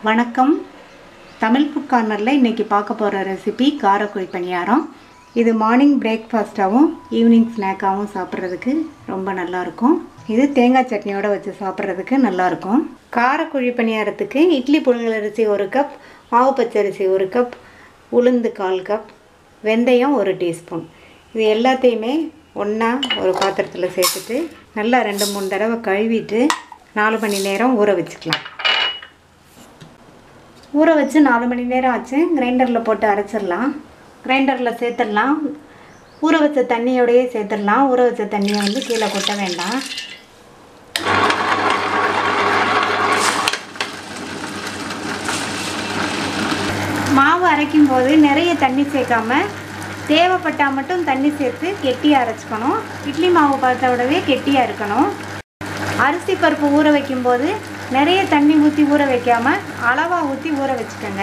வணக்கம் தமிழ் ஃபுட் கார்னரில் இன்றைக்கி பார்க்க போகிற ரெசிபி காரக்குழி பணியாரம் இது மார்னிங் பிரேக்ஃபாஸ்ட்டாகவும் ஈவினிங் ஸ்நாக்காகவும் சாப்பிட்றதுக்கு ரொம்ப நல்லாயிருக்கும் இது தேங்காய் சட்னியோடு வச்சு சாப்பிட்றதுக்கு நல்லாயிருக்கும் காரக்குழி பணியாரத்துக்கு இட்லி புழுங்கல் அரிசி ஒரு கப் மாவு பச்சரிசி ஒரு கப் உளுந்து கால் கப் வெந்தயம் ஒரு டீஸ்பூன் இது எல்லாத்தையுமே ஒன்றா ஒரு பாத்திரத்தில் சேர்த்துட்டு நல்லா ரெண்டு மூணு தடவை கழுவிட்டு நாலு மணி நேரம் ஊற வச்சுக்கலாம் ஊற வச்சு நாலு மணி நேரம் ஆச்சு கிரைண்டரில் போட்டு அரைச்சிடலாம் கிரைண்டரில் சேர்த்துடலாம் ஊற வச்ச தண்ணியோடையே சேர்த்துடலாம் ஊற வச்ச தண்ணியை வந்து கீழே கொட்ட வேண்டாம் மாவு அரைக்கும் போது நிறைய தண்ணி சேர்க்காம தேவைப்பட்டால் மட்டும் தண்ணி சேர்த்து கெட்டியாக அரைச்சிக்கணும் இட்லி மாவு பார்த்தோடவே கெட்டியாக இருக்கணும் அரிசி பருப்பு ஊற வைக்கும்போது நிறைய தண்ணி ஊற்றி ஊற வைக்காமல் அளவாக ஊற்றி ஊற வச்சுக்கோங்க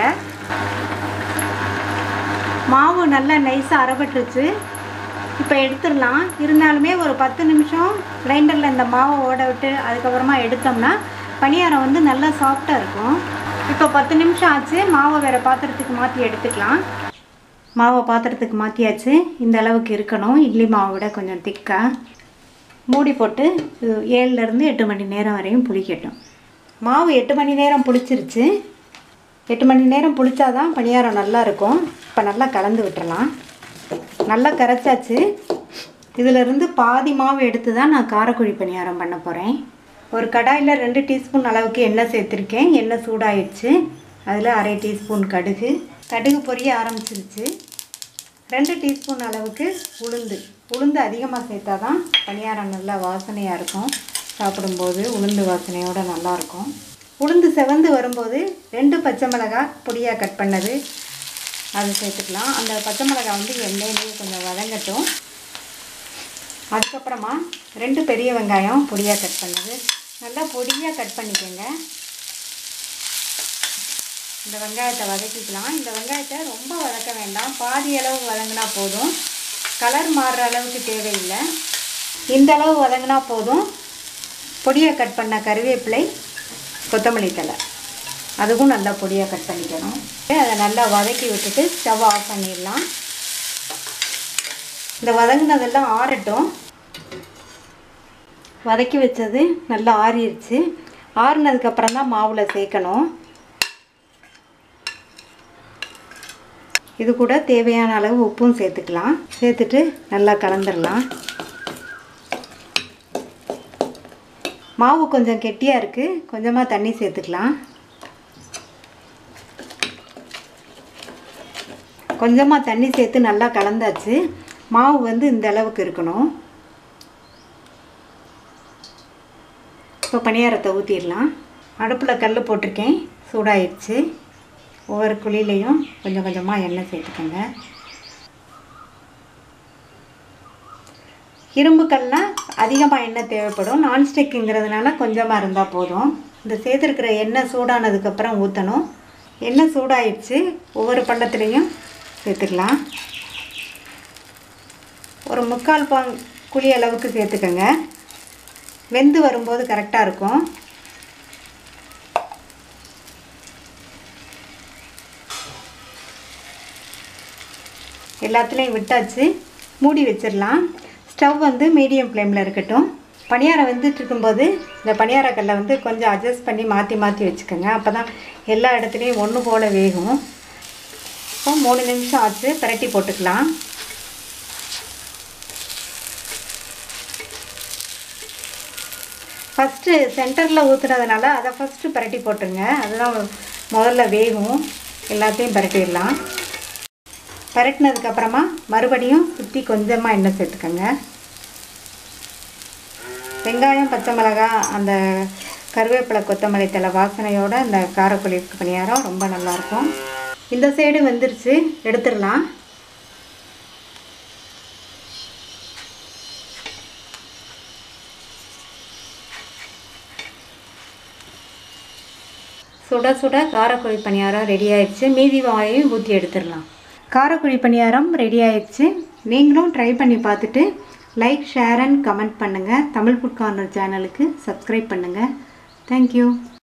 மாவு நல்லா நைஸாக அரைப்பட்டுருச்சு இப்போ எடுத்துடலாம் இருந்தாலுமே ஒரு பத்து நிமிஷம் கிரைண்டரில் இந்த மாவை ஓட விட்டு அதுக்கப்புறமா எடுத்தோம்னா பணியாரம் வந்து நல்லா சாஃப்டாக இருக்கும் இப்போ பத்து நிமிஷம் ஆச்சு மாவை வேறு பாத்திரத்துக்கு மாற்றி எடுத்துக்கலாம் மாவை பாத்திரத்துக்கு மாற்றியாச்சு இந்த அளவுக்கு இருக்கணும் இட்லி மாவை விட கொஞ்சம் திக்காக மூடி போட்டு இது ஏழுலேருந்து எட்டு மணி நேரம் வரையும் புளிக்கட்டும் மாவு எட்டு மணி நேரம் புளிச்சிருச்சு எட்டு மணி நேரம் புளிச்சாதான் பணியாரம் நல்லா இருக்கும் இப்போ நல்லா கலந்து விட்டுறலாம் நல்லா கரைச்சாச்சு இதிலிருந்து பாதி மாவு எடுத்து தான் நான் காரக்குழி பணியாரம் பண்ண போகிறேன் ஒரு கடாயில் ரெண்டு டீஸ்பூன் அளவுக்கு எண்ணெய் சேர்த்துருக்கேன் எண்ணெய் சூடாயிடுச்சு அதில் அரை டீஸ்பூன் கடுகு கடுகு பொரிய ஆரம்பிச்சிருச்சு ரெண்டு டீஸ்பூன் அளவுக்கு உளுந்து உளுந்து அதிகமாக சேர்த்தா தான் பணியாரம் நல்லா வாசனையாக இருக்கும் சாப்பிடும்போது உளுந்து வாசனையோடு நல்லாயிருக்கும் உளுந்து செவந்து வரும்போது ரெண்டு பச்சை மிளகாய் பொடியாக கட் பண்ணது அது சேர்த்துக்கலாம் அந்த பச்சை மிளகாய் வந்து எண்ணெயிலேயே கொஞ்சம் வதங்கட்டும் அதுக்கப்புறமா ரெண்டு பெரிய வெங்காயம் பொடியாக கட் பண்ணது நல்லா பொடியாக கட் பண்ணிக்கோங்க இந்த வெங்காயத்தை வதக்கிக்கலாம் இந்த வெங்காயத்தை ரொம்ப வதக்க வேண்டாம் பாதி அளவு வதங்கினா போதும் கலர் மாறுற அளவுக்கு தேவையில்லை இந்த அளவு வதங்கினா போதும் பொடியாக கட் பண்ண கருவேப்பிலை கொத்தமல்லி தலை அதுவும் நல்லா பொடியாக கட் பண்ணிக்கணும் அதை நல்லா வதக்கி விட்டுட்டு ஸ்டவ் ஆஃப் பண்ணிடலாம் இந்த வதங்கினதெல்லாம் ஆறட்டும் வதக்கி வச்சது நல்லா ஆறிடுச்சு ஆறுனதுக்கப்புறம் தான் மாவில் சேர்க்கணும் இது கூட தேவையான அளவு உப்பும் சேர்த்துக்கலாம் சேர்த்துட்டு நல்லா கலந்துடலாம் மாவு கொஞ்சம் கெட்டியாக இருக்குது கொஞ்சமாக தண்ணி சேர்த்துக்கலாம் கொஞ்சமாக தண்ணி சேர்த்து நல்லா கலந்தாச்சு மாவு வந்து இந்த அளவுக்கு இருக்கணும் இப்போ பணியாரத்தை ஊற்றிடலாம் அடுப்பில் கல் போட்டிருக்கேன் சூடாயிடுச்சு ஒவ்வொரு குழியிலையும் கொஞ்சம் கொஞ்சமாக எண்ணெய் சேர்த்துக்கோங்க இரும்பு கல்னால் அதிகமாக எண்ணெய் தேவைப்படும் நான்ஸ்டிக்குங்கிறதுனால கொஞ்சமாக இருந்தால் போதும் இந்த சேர்த்துருக்கிற எண்ணெய் சூடானதுக்கப்புறம் ஊற்றணும் எண்ணெய் சூடாயிடுச்சு ஒவ்வொரு பள்ளத்துலேயும் சேர்த்துக்கலாம் ஒரு முக்கால் பாங் குழி அளவுக்கு சேர்த்துக்கோங்க வெந்து வரும்போது கரெக்டாக இருக்கும் எல்லாத்துலேயும் விட்டாச்சு மூடி வச்சிடலாம் ஸ்டவ் வந்து மீடியம் ஃப்ளேமில் இருக்கட்டும் பணியாரம் வெந்துட்டு இருக்கும்போது இந்த பணியாரக்கல்லை வந்து கொஞ்சம் அட்ஜஸ்ட் பண்ணி மாற்றி மாற்றி வச்சுக்கோங்க அப்போ தான் எல்லா இடத்துலையும் ஒன்று போல் வேகும் இப்போ மூணு நிமிஷம் ஆச்சு பிரட்டி போட்டுக்கலாம் ஃபஸ்ட்டு சென்டரில் ஊற்றுனதுனால அதை ஃபஸ்ட்டு பிரட்டி போட்டுருங்க அதுதான் முதல்ல வேகும் எல்லாத்தையும் பிரட்டிடலாம் பரட்டினதுக்கப்புறமா மறுபடியும் சுற்றி கொஞ்சமாக எண்ணெய் சேர்த்துக்கோங்க வெங்காயம் பச்சை மிளகாய் அந்த கருவேப்பிலை கொத்தமல்லி தலை வாசனையோட அந்த காரக்குழி பணியாரம் ரொம்ப நல்லாயிருக்கும் இந்த சைடு வந்துருச்சு எடுத்துடலாம் சுட சுட காரக்குழி பணியாரம் ரெடி ஆயிடுச்சு மீதி வாயையும் ஊற்றி எடுத்துடலாம் காரக்குழி பணியாரம் ரெடி ஆயிடுச்சு நீங்களும் ட்ரை பண்ணி பார்த்துட்டு லைக் ஷேர் அண்ட் கமெண்ட் பண்ணுங்கள் தமிழ் ஃபுட் கார்னர் சேனலுக்கு சப்ஸ்கிரைப் பண்ணுங்கள் தேங்க்யூ